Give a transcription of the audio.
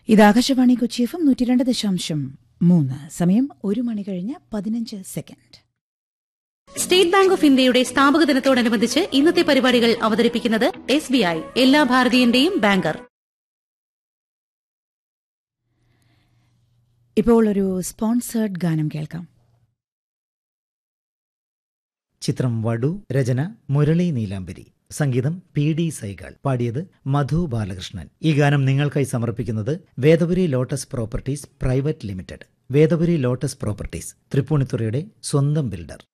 ഇത് Akashvani Kochi F M നൂറ്റി രണ്ട് ദശാംശം മൂന്ന് സമയം ഒരു മണി കഴിഞ്ഞ് പതിനഞ്ച് സെക്കൻഡ് സ്റ്റേറ്റ് ബാങ്ക് ഓഫ് ഇന്ത്യയുടെ സ്ഥാപക ദിനത്തോടനുബന്ധിച്ച് ഇന്നത്തെ പരിപാടികൾ അവതരിപ്പിക്കുന്നത് എസ് ബി ഐ എല്ലാ ഭാരതീയന്റെയും ബാങ്കർ ഇപ്പോൾ ഒരു സ്പോൺസേർഡ് ഗാനം കേൾക്കാം ചിത്രം വടു രചന മുരളി നീലാംബരി സംഗീതം പി ഡി സൈകൾ പാടിയത് മധു ബാലകൃഷ്ണൻ ഈ ഗാനം നിങ്ങൾക്കായി സമർപ്പിക്കുന്നത് Vedapuri lotus properties private limited Vedapuri lotus properties തൃപ്പൂണിത്തുറയുടെ സ്വന്തം ബിൽഡർ